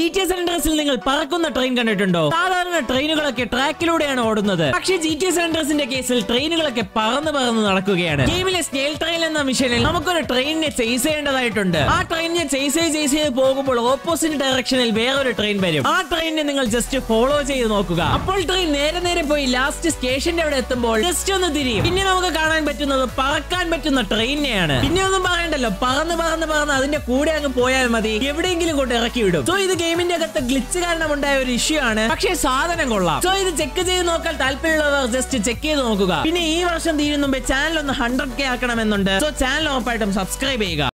T S സെൻട്രസിൽ നിങ്ങൾ പറക്കുന്ന train കണ്ടിട്ടുണ്ടോ സാധാരണ ട്രെയിനുകളൊക്കെ ട്രാക്കിലൂടെയാണ് ഓടുന്നത് പക്ഷേ ജി ടി എസ് സെൻട്രസിന്റെ കേസിൽ ട്രെയിനുകളൊക്കെ പറന്ന് പറന്ന് നടക്കുകയാണ് ഗെയിമിലെ സ്നേൽ ട്രെയിൻ എന്ന മിഷനിൽ നമുക്കൊരു ട്രെയിനിനെ ചേസ് ചെയ്യേണ്ടതായിട്ടുണ്ട് ആ ട്രെയിനിനെ ചേസ് ചെയ്ത് ചേസ് ചെയ്ത് പോകുമ്പോൾ ഓപ്പോസിറ്റ് ഡയറക്ഷനിൽ വേറൊരു ട്രെയിൻ വരും ആ ട്രെയിനിനെ നിങ്ങൾ ജസ്റ്റ് ഫോളോ ചെയ്ത് നോക്കുക അപ്പോൾ ട്രെയിൻ നേരെ നേരെ പോയി ലാസ്റ്റ് സ്റ്റേഷന്റെ അവിടെ എത്തുമ്പോൾ ജസ്റ്റ് ഒന്ന് തിരിയും പിന്നെ നമുക്ക് കാണാൻ പറ്റുന്നത് പറക്കാൻ പറ്റുന്ന ട്രെയിനിനെയാണ് പിന്നെ ഒന്നും പറയണ്ടല്ലോ പറന്ന് പറന്ന് പറന്ന് അതിന്റെ കൂടെ അങ്ങ് പോയാൽ മതി എവിടെയെങ്കിലും കൊണ്ട് ഇറക്കി വിടും സോ ഇത് ഗെയിമിന്റെ അകത്ത് ഗ്ലിച്ച് കാരണം ഉണ്ടായ ഒരു ഇഷ്യൂ ആണ് പക്ഷേ സാധനം കൊള്ളാം സോ ഇത് ചെക്ക് ചെയ്ത് നോക്കാൻ താല്പര്യമുള്ളവർ ജസ്റ്റ് ചെക്ക് ചെയ്ത് നോക്കുക പിന്നെ ഈ വർഷം തീരുന്ന മുമ്പേ ചാനൽ ഒന്ന് ഹൺഡ്രഡ് കെ ആക്കണമെന്നുണ്ട് സോ ചാനൽ ഉറപ്പായിട്ടും സബ്സ്ക്രൈബ് ചെയ്യുക